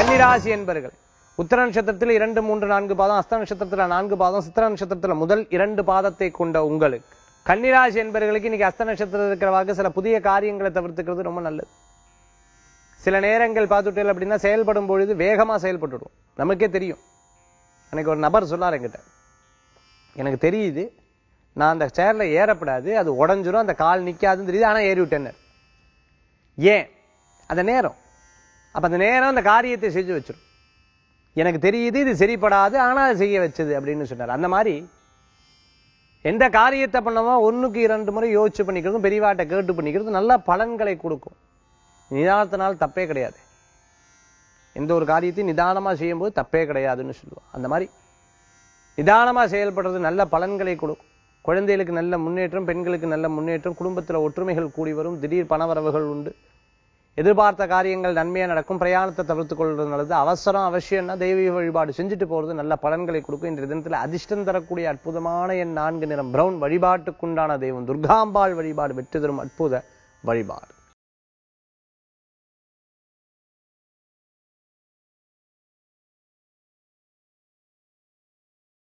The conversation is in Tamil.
கன்னிராசி என்பர்கள் உத்தர நட்சத்திரத்தில் இரண்டு மூன்று நான்கு பாதம் அஸ்த நட்சத்திரத்துல நான்கு பாதம் சித்திர நட்சத்திரத்துல முதல் இரண்டு பாதத்தை கொண்ட உங்களுக்கு கன்னிராசி என்பவர்களுக்கு இன்னைக்கு அஸ்த நட்சத்திரத்தில் இருக்கிறவாக்கு சில புதிய காரியங்களை தவிர்த்துக்கிறது ரொம்ப நல்லது சில நேரங்கள் பார்த்துட்டேன் அப்படின்னா செயல்படும் பொழுது வேகமா செயல்பட்டுடும் நமக்கே தெரியும் எனக்கு ஒரு நபர் சொன்னார் என்கிட்ட எனக்கு தெரியுது நான் அந்த சேர்ல ஏறப்படாது அது உடஞ்சிரும் அந்த கால் நிக்காதுன்னு தெரியுது ஆனா ஏறி விட்டேன்னு ஏன் அந்த நேரம் அப்ப அந்த நேரம் அந்த காரியத்தை செஞ்சு வச்சிரும் எனக்கு தெரியுது இது சரிப்படாது ஆனா அது செய்ய வச்சது அப்படின்னு சொன்னார் அந்த மாதிரி எந்த காரியத்தை பண்ணமோ ஒண்ணுக்கு இரண்டு முறை யோசிச்சு பண்ணிக்கிறதும் பெரியவாட்ட கேட்டு பண்ணிக்கிறதும் நல்ல பலன்களை கொடுக்கும் நிதானத்தினால் தப்பே கிடையாது எந்த ஒரு காரியத்தையும் நிதானமா செய்யும்போது தப்பே கிடையாதுன்னு சொல்லுவோம் அந்த மாதிரி நிதானமா செயல்படுறது நல்ல பலன்களை கொடுக்கும் குழந்தைகளுக்கு நல்ல முன்னேற்றம் பெண்களுக்கு நல்ல முன்னேற்றம் குடும்பத்துல ஒற்றுமைகள் கூடி வரும் திடீர் பணவரவுகள் உண்டு எதிர்பார்த்த காரியங்கள் நன்மையா நடக்கும் பிரயாணத்தை தவிர்த்துக் கொள்வது நல்லது அவசரம் அவசியம்னா தெய்வீக வழிபாடு செஞ்சுட்டு போறது நல்ல பலன்களை கொடுக்கும் இன்றைய தினத்துல அதிர்ஷ்டம் தரக்கூடிய அற்புதமான என் நான்கு நிறம் பிரவுன் வழிபாட்டுக்குண்டான தெய்வம் துர்காம்பாள் வழிபாடு வெற்றி தரும் அற்புத வழிபாடு